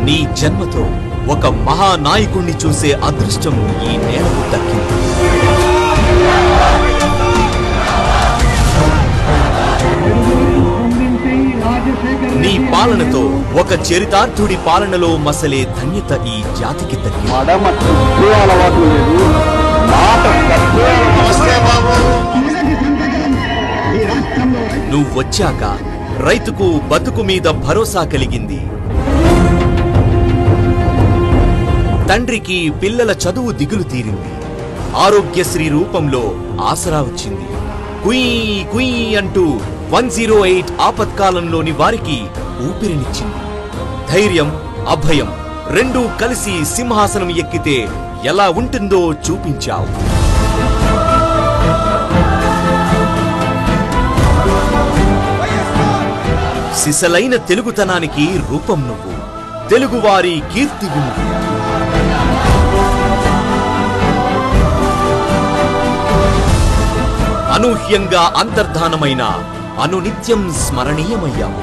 నీ జన్మతో ఒక మహానాయకుణ్ణి చూసే అదృష్టం ఈ నేలకు దక్కింది నీ పాలనతో ఒక చరితార్థుడి పాలనలో మసలే ధన్యత ఈ జాతికి దక్కింది మడమ తిప్పే అలవాటు లేదు మాట తప్పే నువ్వు వచ్చాక రైతుకు బతుకు మీద భరోసా కలిగింది తండ్రికి పిల్లల చదువు దిగులు తీరింది ఆరోగ్యశ్రీ రూపంలో ఆసరా వచ్చింది కుయ్ కుయ్ అంటూ వన్ జీరో ఎయిట్ ఆపత్కాలంలోని వారికి ఊపిరినిచ్చింది ధైర్యం అభయం రెండూ కలిసి సింహాసనం ఎక్కితే ఎలా ఉంటుందో చూపించావు సిసలైన తెలుగుతనానికి రూపం నువ్వు తెలుగువారి కీర్తి నువ్వు అనూహ్యంగా అంతర్ధానమైన అనునిత్యం స్మరణీయమయ్యావు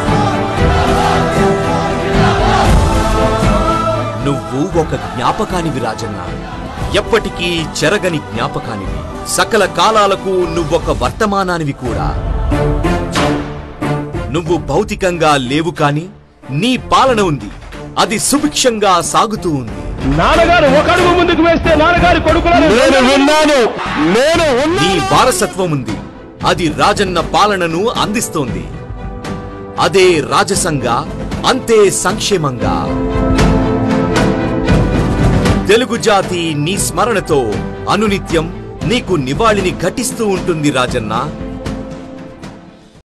నువ్వు ఒక జ్ఞాపకానివి రాజన్న ఎప్పటికీ చెరగని జ్ఞాపకానివి సకల కాలాలకు నువ్వొక వర్తమానానివి కూడా నువ్వు భౌతికంగా లేవు కాని నీ పాలన ఉంది అది సుభిక్షంగా సాగుతూ ఉంది నాన్నగారు ఒక అడుగు ముందుకు వేస్తే నాన్నగారి కొడుకులను నేను విన్నాను నేను నీ వారసత్వం ఉంది అది రాజన్న పాలనను అందిస్తోంది అదే రాజసంగా అంతే సంక్షేమంగా తెలుగు జాతి నీ స్మరణతో అనునిత్యం నీకు నివాళిని ఘటిస్తూ ఉంటుంది రాజన్న